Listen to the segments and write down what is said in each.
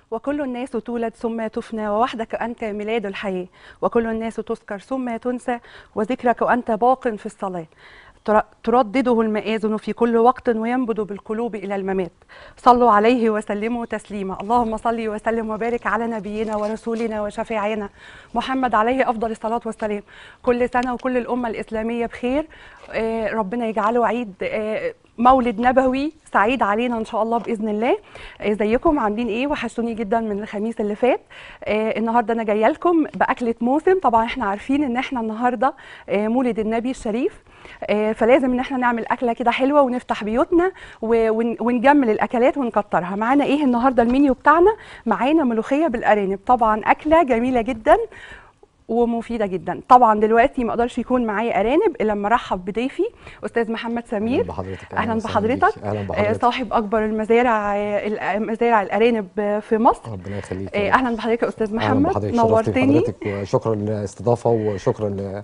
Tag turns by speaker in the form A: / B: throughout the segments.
A: وكل الناس تولد ثم تفنى ووحدك أنت ميلاد الحياة وكل الناس تذكر ثم تنسى وذكرك وأنت باق في الصلاة تر- تردده المآذن في كل وقت وينبض بالقلوب إلى الممات صلوا عليه وسلموا تسليما اللهم صل وسلم وبارك على نبينا ورسولنا وشفيعنا محمد عليه أفضل الصلاة والسلام كل سنة وكل الأمة الإسلامية بخير آه، ربنا يجعله عيد آه، مولد نبوي سعيد علينا ان شاء الله باذن الله آه، ازيكم عاملين ايه وحشتوني جدا من الخميس اللي فات آه، النهارده انا جايه لكم باكله موسم طبعا احنا عارفين ان احنا النهارده آه، مولد النبي الشريف آه، فلازم ان احنا نعمل اكله كده حلوه ونفتح بيوتنا و- ون- ونجمل الاكلات ونكترها معانا ايه النهارده المنيو بتاعنا معانا ملوخيه بالارانب طبعا اكله جميله جدا ومفيده جدا طبعا دلوقتي ما اقدرش يكون معايا ارانب الا لما ارحب بضيفي استاذ محمد سمير
B: اهلا بحضرتك
A: اهلا
B: وسهلا
A: بحضرتك
B: بيك. اهلا
A: آه،
B: بحضرتك
A: صاحب اكبر المزارع آه، الأ- مزارع الارانب آه، في مصر
B: ربنا يخليك
A: آه، اهلا بحضرتك يا استاذ
B: اهلا
A: محمد
B: بحضرتك شرفتي
A: نورتني
B: بحضرتك وشكرا للاستضافه وشكرا ل...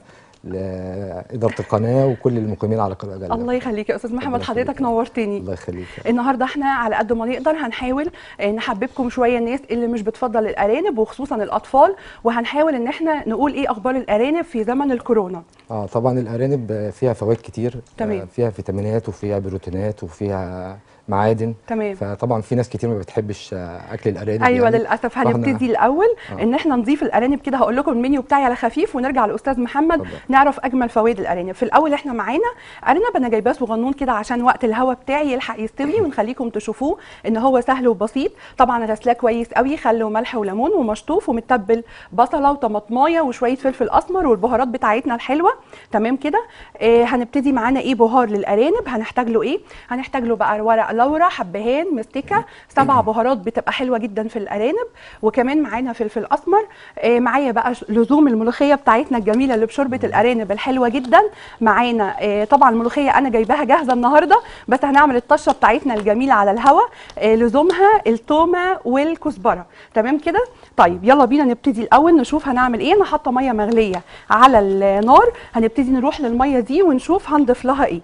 B: لاداره القناه وكل المقيمين على قناه جلال
A: الله يخليك يا استاذ محمد
B: ربنا
A: حضرتك
B: يخليك.
A: نورتني
B: الله يخليك
A: النهارده احنا على قد ما نقدر هنحاول آه، نحببكم شويه الناس اللي مش بتفضل الارانب وخصوصا الاطفال وهنحاول ان احنا نقول ايه اخبار الارانب في زمن الكورونا
B: اه طبعا الارانب فيها فوائد كتير
A: تمام.
B: آه، فيها فيتامينات وفيها بروتينات وفيها معادن
A: تمام
B: فطبعا في ناس كتير ما بتحبش آه، اكل الارانب
A: ايوه
B: يعني.
A: للاسف
B: فاحنا-
A: هنبتدي الاول
B: آه.
A: ان احنا نضيف الارانب كده هقول لكم المنيو بتاعي على خفيف ونرجع لاستاذ محمد
B: اتفضل.
A: نعرف اجمل فوائد الارانب في الاول احنا معانا ارنب انا جايباه صغنون كده عشان وقت الهوا بتاعي يلحق يستوي ونخليكم تشوفوه ان هو سهل وبسيط طبعا غسلاه كويس قوي خل وملح وليمون ومشطوف ومتبل بصله وطماطمايه وشويه فلفل اسمر والبهارات بتاعتنا الحلوه تمام كده آه هنبتدي معانا ايه بهار للارانب هنحتاج له ايه هنحتاج له بقى ورق لورا حبهان مستكه سبع بهارات بتبقى حلوه جدا في الارانب وكمان معانا فلفل اسمر آه معايا بقى ش- لزوم الملوخيه بتاعتنا الجميله اللي بشوربه الارانب الحلوه جدا معانا آه طبعا الملوخيه انا جايباها جاهزه النهارده بس هنعمل الطشه بتاعتنا الجميله على الهوا آه لزومها التومه والكزبره تمام كده طيب يلا بينا نبتدي الاول نشوف هنعمل ايه انا حاطه ميه مغليه على النار هنبتدي نروح للميه دي ونشوف هنضيف لها ايه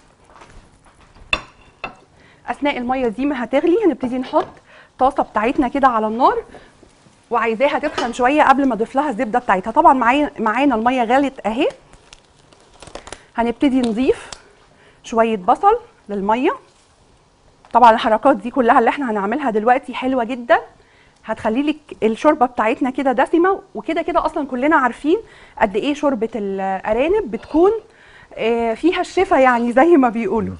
A: اثناء الميه دي ما هتغلي هنبتدي نحط طاسه بتاعتنا كده على النار وعايزاها تسخن شويه قبل ما اضيف لها الزبده بتاعتها طبعا معايا معانا الميه غلت اهي هنبتدي نضيف شويه بصل للميه طبعا الحركات دي كلها اللي احنا هنعملها دلوقتي حلوه جدا هتخلي لك الشوربه بتاعتنا كده دسمه وكده كده اصلا كلنا عارفين قد ايه شوربه الارانب بتكون آه، فيها الشفا يعني زي ما بيقولوا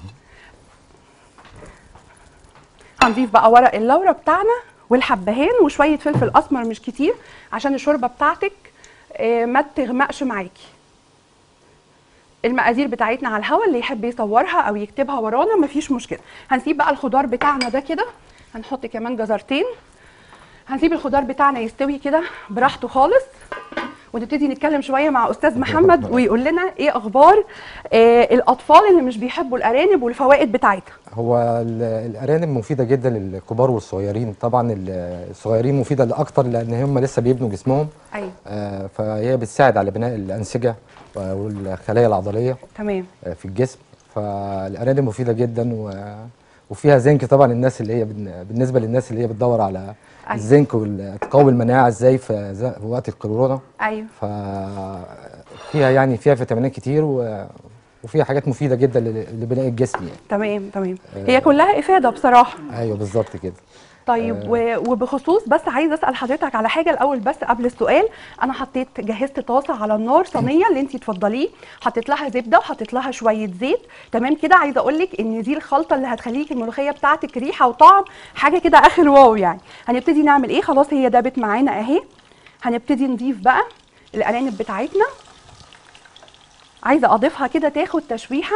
A: هنضيف بقى ورق اللورة بتاعنا والحبهان وشوية فلفل أسمر مش كتير عشان الشوربة بتاعتك آه، ما تغمقش معاكي المقادير بتاعتنا على الهوا اللي يحب يصورها او يكتبها ورانا مفيش مشكله هنسيب بقى الخضار بتاعنا ده كده هنحط كمان جزرتين هنسيب الخضار بتاعنا يستوي كده براحته خالص ونبتدي نتكلم شويه مع استاذ محمد ويقول لنا ايه اخبار آه الاطفال اللي مش بيحبوا الارانب والفوائد بتاعتها
B: هو ال- الارانب مفيده جدا للكبار والصغيرين طبعا ال- الصغيرين مفيده لاكتر لان هم لسه بيبنوا جسمهم
A: ايوه
B: آه، فهي بتساعد على بناء الانسجه والخلايا العضليه
A: تمام
B: آه، في الجسم فالارانب مفيده جدا و وفيها زنك طبعا الناس اللي هي بن- بالنسبه للناس اللي هي بتدور على
A: أيوة.
B: الزنك وتقوي المناعه ازاي في ز- في وقت الكورونا
A: ايوه
B: ففيها يعني فيها فيتامينات كتير و... وفيها حاجات مفيده جدا ل- لبناء الجسم يعني
A: تمام تمام هي كلها افاده بصراحه
B: ايوه بالظبط كده
A: طيب و- وبخصوص بس عايزه اسال حضرتك على حاجه الاول بس قبل السؤال انا حطيت جهزت طاسه على النار صينيه اللي انت تفضليه حطيت لها زبده وحطيت لها شويه زيت تمام كده عايزه اقول لك ان دي الخلطه اللي هتخليك الملوخيه بتاعتك ريحه وطعم حاجه كده اخر واو يعني هنبتدي نعمل ايه خلاص هي دابت معانا اهي هنبتدي نضيف بقى الارانب بتاعتنا عايزه اضيفها كده تاخد تشويحه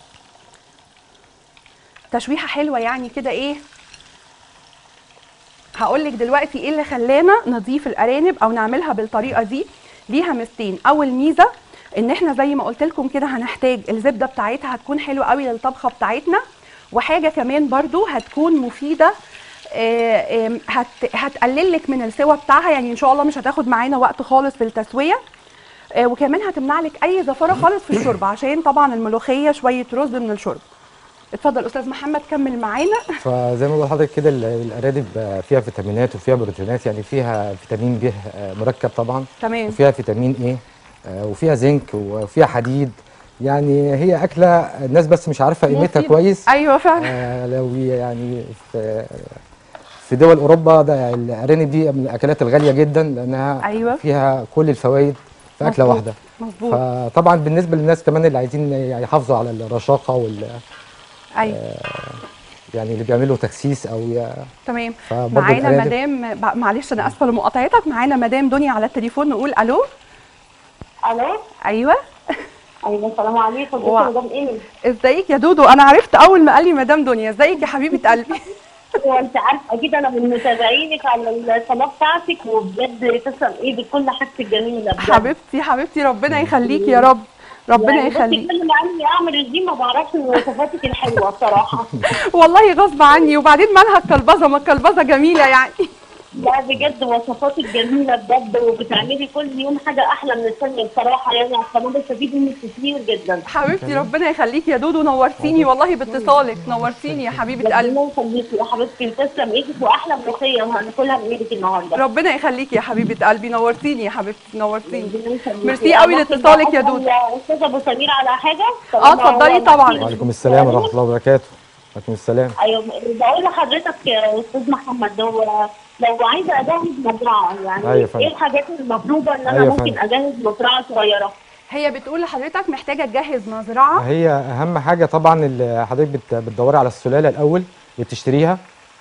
A: تشويحه حلوه يعني كده ايه هقول لك دلوقتي ايه اللي خلانا نضيف الارانب او نعملها بالطريقه دي ليها ميزتين اول ميزه ان احنا زي ما قلت لكم كده هنحتاج الزبده بتاعتها هتكون حلوه قوي للطبخه بتاعتنا وحاجه كمان برضو هتكون مفيده آه، آم، هت هتقلل لك من السوى بتاعها يعني ان شاء الله مش هتاخد معانا وقت خالص في التسويه آه، وكمان هتمنع لك اي زفاره خالص في الشوربه عشان طبعا الملوخيه شويه رز من الشوربه اتفضل استاذ محمد كمل معانا
B: فزي ما بقول لحضرتك كده ال- الارانب آه، فيها فيتامينات وفيها بروتينات يعني فيها فيتامين ب آه، مركب طبعا
A: تمام
B: وفيها فيتامين ايه آه، وفيها زنك وفيها حديد يعني هي اكله الناس بس مش عارفه قيمتها
A: مفيدة.
B: كويس
A: ايوه فعلا
B: آه، لو يعني في في دول اوروبا ده الارانب دي من الاكلات الغاليه جدا لانها
A: أيوة.
B: فيها كل الفوائد في اكله
A: مظبوط.
B: واحده
A: مظبوط
B: فطبعا بالنسبه للناس كمان اللي عايزين يحافظوا على الرشاقه وال
A: ايوه
B: يعني اللي بيعملوا تخسيس او ي-
A: تمام
B: فبرضه
A: معانا
B: الأرانب-
A: مدام ب- معلش انا اسفه لمقاطعتك معانا مدام دنيا على التليفون نقول الو
C: الو
A: ايوه
C: ايوه السلام عليكم ازيك
A: وع-
C: يا مدام ايمي
A: ازيك يا دودو انا عرفت اول ما قال لي مدام دنيا ازيك يا حبيبه قلبي
C: هو انت عارفه اكيد انا من متابعينك على القناه بتاعتك وبجد تسلم ايدك كل حاجتك جميله بجد
A: حبيبتي حبيبتي ربنا يخليكي يا رب ربنا
C: يعني بصي
A: يخليك
C: كل ما عني اعمل رجيم ما بعرفش من وصفاتك الحلوه بصراحه
A: والله غصب عني وبعدين مالها الكلبزه ما الكلبزه جميله يعني
C: لا بجد وصفاتك جميله بجد وبتعملي كل يوم حاجه احلى من الثانيه بصراحه يعني على القناه بستفيد منك كتير جدا
A: حبيبتي ربنا يخليكي يا دودو نورتيني والله باتصالك نورتيني يا حبيبه قلبي
C: ربنا يخليكي يا حبيبتي تسلم ايدك واحلى ملوخيه وهناكلها بايدك النهارده
A: ربنا يخليكي يا حبيبه قلبي نورتيني يا حبيبتي نورتيني
C: ربنا يخليكي.
A: ميرسي قوي
C: ممكن
A: لاتصالك يا
C: أسأل
A: دودو.
C: يا استاذ ابو سمير على حاجه
A: اه اتفضلي طبعا
B: وعليكم السلام ورحمه الله وبركاته وعليكم السلام
C: ايوه بقول لحضرتك يا استاذ محمد لو لو عايزه اجهز مزرعه يعني
B: أيوة يا فندم.
C: ايه الحاجات المطلوبه ان انا
B: أيوة يا
C: ممكن
B: فندم.
C: اجهز مزرعه صغيره
A: هي بتقول لحضرتك محتاجه تجهز مزرعه
B: هي اهم حاجه طبعا اللي حضرتك بت- بتدوري على السلاله الاول اللي بتشتريها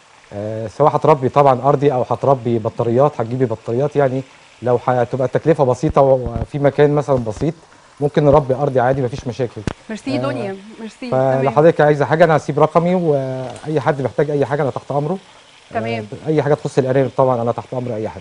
B: آه، سواء هتربي طبعا ارضي او هتربي بطاريات هتجيبي بطاريات يعني لو هتبقى التكلفه بسيطه وفي مكان مثلا بسيط ممكن نربي ارضي عادي مفيش مشاكل
A: ميرسي دنيا ميرسي تمام
B: فلو حضرتك عايزه حاجه انا هسيب رقمي واي حد محتاج اي حاجه انا تحت امره
A: تمام
B: آه، اي حاجه تخص الارانب طبعا انا تحت امر اي حد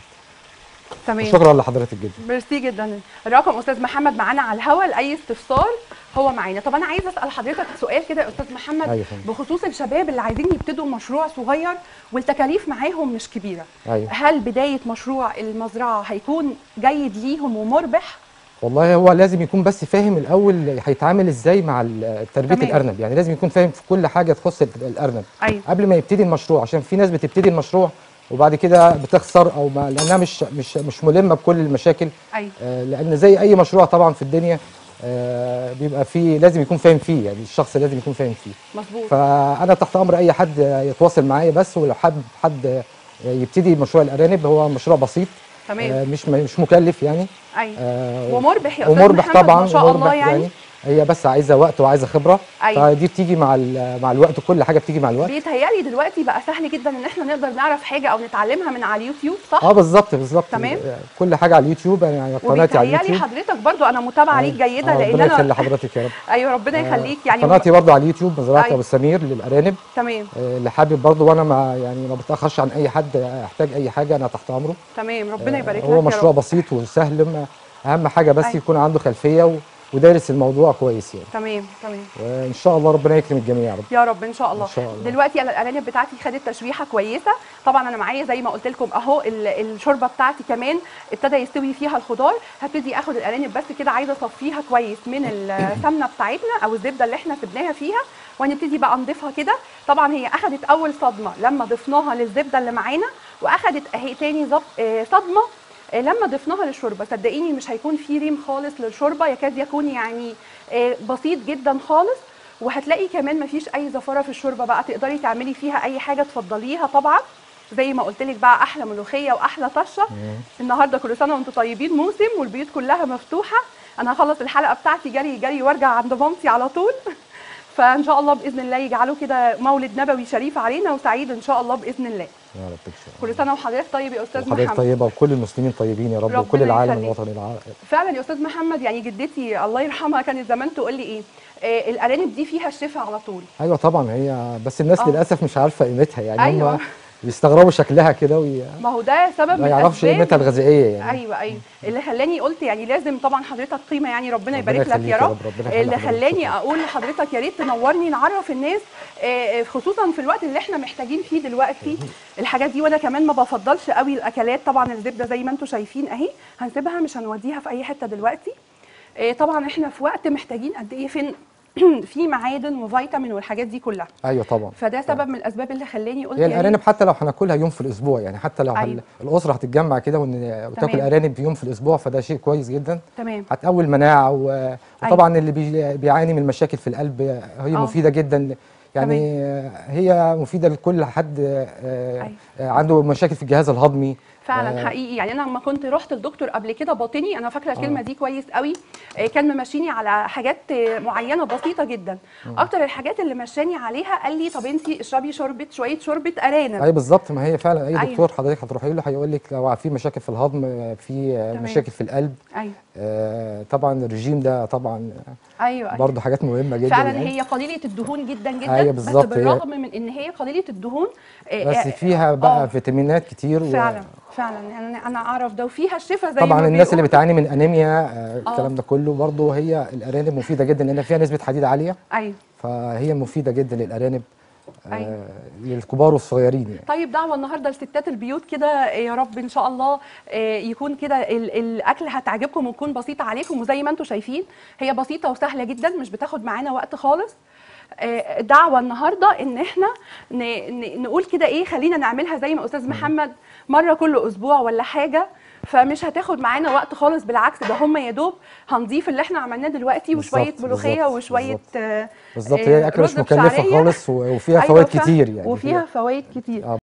A: تمام
B: شكرا لحضرتك جدا
A: ميرسي جدا الرقم استاذ محمد معانا على الهوا لاي استفسار هو معانا طب انا عايزه اسال حضرتك سؤال كده يا استاذ محمد
B: أيوة فندم.
A: بخصوص الشباب اللي عايزين يبتدوا مشروع صغير والتكاليف معاهم مش كبيره
B: ايوه
A: هل بدايه مشروع المزرعه هيكون جيد ليهم ومربح
B: والله هو لازم يكون بس فاهم الاول هيتعامل ازاي مع ال- تربيه
A: تمام.
B: الارنب يعني لازم يكون فاهم في كل حاجه تخص ال- الارنب
A: ايوه
B: قبل ما يبتدي المشروع عشان في ناس بتبتدي المشروع وبعد كده بتخسر او ما لانها مش مش مش ملمه بكل المشاكل
A: ايوه
B: آه، لان زي اي مشروع طبعا في الدنيا آه، بيبقى فيه لازم يكون فاهم فيه يعني الشخص لازم يكون فاهم فيه
A: مظبوط
B: فانا تحت امر اي حد يتواصل معايا بس ولو حد حد يبتدي مشروع الارانب هو مشروع بسيط
A: تمام
B: آه، مش مش مكلف يعني
A: ايوه
B: آه،
A: ومربح يا استاذ
B: ومربح
A: محمد
B: طبعا
A: ما شاء
B: ومربح
A: الله يعني,
B: هي بس عايزه وقت وعايزه خبره
A: أيوة.
B: فدي بتيجي مع ال- مع الوقت كل حاجه بتيجي مع الوقت
A: بيتهيألي دلوقتي بقى سهل جدا ان احنا نقدر نعرف حاجه او نتعلمها من على اليوتيوب صح؟
B: اه بالظبط بالظبط
A: تمام.
B: كل حاجه على اليوتيوب يعني قناتي على
A: وبيتهيألي
B: اليوتيوب
A: حضرتك برضو انا متابعه ليك جيده
B: آه،
A: لان
B: ربنا يخلي
A: انا
B: حضرتك يا رب
A: ايوه ربنا يخليك يعني
B: قناتي برضو على اليوتيوب مزرعه
A: أيوة.
B: ابو سمير للارانب
A: تمام
B: آه، اللي حابب برضو وانا ما يعني ما بتاخرش عن اي حد احتاج اي حاجه انا تحت امره
A: تمام ربنا يبارك لك
B: هو
A: يا
B: مشروع
A: رب
B: بسيط وسهل ما- اهم حاجه بس
A: أيوة.
B: يكون عنده خلفيه و- ودارس الموضوع كويس يعني
A: تمام تمام
B: وان شاء الله ربنا يكرم الجميع يا رب
A: يا رب ان شاء الله,
B: إن شاء الله.
A: دلوقتي انا الارانب بتاعتي خدت تشويحه كويسه طبعا انا معايا زي ما قلت لكم اهو ال- الشوربه بتاعتي كمان ابتدى يستوي فيها الخضار هبتدي اخد الارانب بس كده عايزه اصفيها كويس من السمنه بتاعتنا او الزبده اللي احنا سبناها فيها وهنبتدي بقى نضيفها كده طبعا هي اخدت اول صدمه لما ضفناها للزبده اللي معانا واخدت اهي تاني زب- آه، صدمه آه، لما ضفناها للشوربه صدقيني مش هيكون في ريم خالص للشوربه يكاد يكون يعني آه، بسيط جدا خالص وهتلاقي كمان مفيش اي زفاره في الشوربه بقى تقدري تعملي فيها اي حاجه تفضليها طبعا زي ما قلت لك بقى احلى ملوخيه واحلى طشه النهارده كل سنه وانتم طيبين موسم والبيوت كلها مفتوحه انا هخلص الحلقه بتاعتي جري جري وارجع عند مامتي على طول فان شاء الله باذن الله يجعلوا كده مولد نبوي شريف علينا وسعيد ان شاء الله باذن الله
B: يا رب ان شاء الله
A: كل سنه وحضرتك طيب يا استاذ
B: وحضرتك
A: محمد
B: طيبه وكل المسلمين طيبين يا رب
A: ربنا
B: وكل العالم
A: يخليك.
B: الوطني العربي
A: فعلا يا استاذ محمد يعني جدتي الله يرحمها كانت زمان تقول لي ايه آه الارانب دي فيها الشفاء على طول
B: ايوه طبعا هي بس الناس
A: آه.
B: للاسف مش عارفه قيمتها يعني
A: أيوة.
B: هم بيستغربوا شكلها كده وي...
A: ما هو ده سبب
B: ما
A: من
B: يعرفش
A: أسباب-
B: قيمتها الغذائيه يعني
A: ايوه ايوه اللي خلاني قلت يعني لازم طبعا حضرتك قيمه يعني ربنا
B: ربنا
A: يبارك لك
B: يخليك
A: يا
B: يا
A: رب
B: رب، ربنا يخلي
A: اللي
B: حضرتك.
A: خلاني
B: شكراً.
A: اقول لحضرتك يا ريت تنورني نعرف الناس آه، خصوصا في الوقت اللي احنا محتاجين فيه دلوقتي الحاجات دي وانا كمان ما بفضلش قوي الاكلات طبعا الزبده زي ما انتم شايفين اهي هنسيبها مش هنوديها في اي حته دلوقتي آه، طبعا احنا في وقت محتاجين قد ايه فين فيه معادن وفيتامين والحاجات دي كلها
B: ايوه طبعا
A: فده سبب من الاسباب اللي خلاني قلت
B: هي
A: يا ريت-
B: الارانب حتى لو هناكلها يوم في الاسبوع يعني حتى لو
A: أيوة.
B: هل الاسره هتتجمع كده ون- وتاكل
A: تمام.
B: ارانب يوم في الاسبوع فده شيء كويس جدا
A: تمام
B: هتقوي المناعه و... وطبعا اللي بي... بيعاني من مشاكل في القلب هي
A: آه.
B: مفيده جدا يعني هي مفيده لكل حد آه،
A: أيوة.
B: آه، عنده مشاكل في الجهاز الهضمي
A: فعلا
B: آه.
A: حقيقي يعني انا لما كنت رحت الدكتور قبل كده باطني انا فاكره الكلمه
B: آه.
A: دي كويس قوي آه، كان ممشيني على حاجات آه، معينه بسيطه جدا اكتر الحاجات اللي مشاني عليها قال لي طب انت اشربي شوربه شويه شوربه ارانب
B: اي بالظبط ما هي فعلا اي
A: أيوة.
B: دكتور حضرتك هتروحي له هيقول لك لو في مشاكل في الهضم آه، في آه،
A: تمام.
B: مشاكل في القلب
A: ايوه
B: آه، طبعا الرجيم ده طبعا
A: ايوه أيوة.
B: برضه حاجات مهمه جدا
A: فعلا
B: يعني.
A: هي قليله الدهون جدا جدا
B: أيوة
A: بس
B: بالظبط، هي-
A: بالرغم من ان هي قليله الدهون آه،
B: بس
A: آه،
B: فيها بقى
A: آه.
B: فيتامينات كتير و...
A: فعلا فعلا يعني انا اعرف ده وفيها الشفاء زي
B: طبعا
A: ما
B: الناس اللي
A: بيقولوا.
B: بتعاني من انيميا آه،
A: آه.
B: الكلام ده كله برضه هي الارانب مفيده جدا لان فيها نسبه حديد عاليه
A: ايوه
B: فهي مفيده جدا للارانب آه،
A: أيوة.
B: للكبار والصغيرين يعني
A: طيب دعوة النهارده لستات البيوت كده يا رب ان شاء الله آه، يكون كده ال- الاكل هتعجبكم وتكون بسيطه عليكم وزي ما انتم شايفين هي بسيطه وسهله جدا مش بتاخد معانا وقت خالص آه، دعوة النهارده ان احنا ن- ن- نقول كده ايه خلينا نعملها زي ما استاذ محمد مره كل اسبوع ولا حاجه فمش هتاخد معانا وقت خالص بالعكس ده هم يا دوب هنضيف اللي احنا عملناه دلوقتي وشويه
B: بالظبط،
A: ملوخيه
B: بالظبط،
A: وشويه
B: بالظبط.
A: آه،
B: بالظبط
A: آه،
B: هي اكله مش
A: رز
B: مكلفه
A: بشعرية.
B: خالص و- وفيها
A: أيوة
B: فوائد
A: فعلا.
B: كتير يعني
A: وفيها فوائد كتير
B: آه.